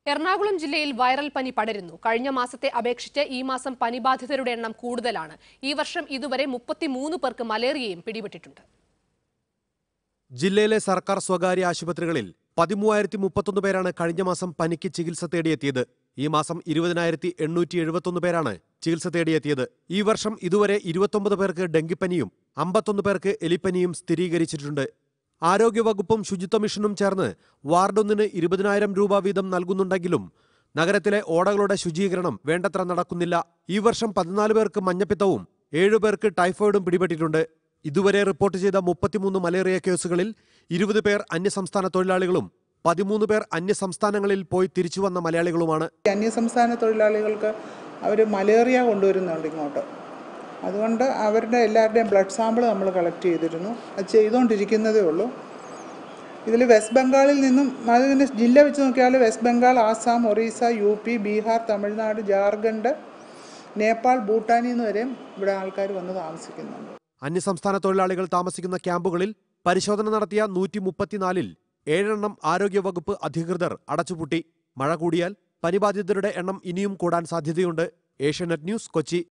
എറണാകുളം ജില്ലയിൽ വൈറൽ പനി പടരുന്നു കഴിഞ്ഞ മാസത്തെ അപേക്ഷിച്ച് ഈ മാസം പനിബാധിതരുടെ എണ്ണം കൂടുതലാണ് ഈ വർഷം ഇതുവരെ മുപ്പത്തിമൂന്ന് പേർക്ക് മലേറിയയും പിടിപെട്ടിട്ടുണ്ട് ജില്ലയിലെ സർക്കാർ സ്വകാര്യ ആശുപത്രികളിൽ പതിമൂവായിരത്തി മുപ്പത്തൊന്ന് പേരാണ് കഴിഞ്ഞ മാസം പനിക്ക് ചികിത്സ തേടിയെത്തിയത് ഈ മാസം ഇരുപതിനായിരത്തി എണ്ണൂറ്റി എഴുപത്തൊന്ന് പേരാണ് ചികിത്സ തേടിയെത്തിയത് ഈ വർഷം ഇതുവരെ ഇരുപത്തൊമ്പത് പേർക്ക് ഡെങ്കിപ്പനിയും അമ്പത്തൊന്ന് പേർക്ക് എലിപ്പനിയും സ്ഥിരീകരിച്ചിട്ടുണ്ട് ആരോഗ്യവകുപ്പും ശുചിത്വ മിഷനും ചേർന്ന് വാർഡൊന്നിന് ഇരുപതിനായിരം രൂപ വീതം നൽകുന്നുണ്ടെങ്കിലും നഗരത്തിലെ ഓടകളുടെ ശുചീകരണം വേണ്ടത്ര നടക്കുന്നില്ല ഈ വർഷം പതിനാല് പേർക്ക് മഞ്ഞപ്പിത്തവും ഏഴു പേർക്ക് ടൈഫോയിഡും പിടിപെട്ടിട്ടുണ്ട് ഇതുവരെ റിപ്പോർട്ട് ചെയ്ത മുപ്പത്തിമൂന്ന് മലേറിയ കേസുകളിൽ ഇരുപത് പേർ അന്യസംസ്ഥാന തൊഴിലാളികളും പതിമൂന്ന് പേർ അന്യസംസ്ഥാനങ്ങളിൽ പോയി തിരിച്ചുവന്ന മലയാളികളുമാണ് അന്യസംസ്ഥാന തൊഴിലാളികൾക്ക് അവർ മലേറിയ കൊണ്ടുവരുന്നുണ്ട് ഇങ്ങോട്ട് അതുകൊണ്ട് അവരുടെ എല്ലാവരുടെയും ബ്ലഡ് സാമ്പിൾ നമ്മൾ കളക്ട് ചെയ്തിരുന്നു അത് ചെയ്തുകൊണ്ടിരിക്കുന്നതേ ഉള്ളൂ ഇതിൽ വെസ്റ്റ് ബംഗാളിൽ നിന്നും അതിൻ്റെ ജില്ല വെച്ച് നോക്കിയാൽ West Bengal Assam Orissa U P Bihar Tamil Nadu Jharkhand Nepal ഭൂട്ടാനിൽ നിന്ന് വരെയും ഇവിടെ ആൾക്കാർ വന്ന് താമസിക്കുന്നുണ്ട് അന്യസംസ്ഥാന തൊഴിലാളികൾ താമസിക്കുന്ന ക്യാമ്പുകളിൽ പരിശോധന നടത്തിയ നൂറ്റി മുപ്പത്തിനാലിൽ ഏഴെണ്ണം ആരോഗ്യവകുപ്പ് അധികൃതർ അടച്ചുപൂട്ടി മഴ കൂടിയാൽ പനിബാധിതരുടെ എണ്ണം ഇനിയും കൂടാൻ സാധ്യതയുണ്ട് ഏഷ്യാനെറ്റ് ന്യൂസ് കൊച്ചി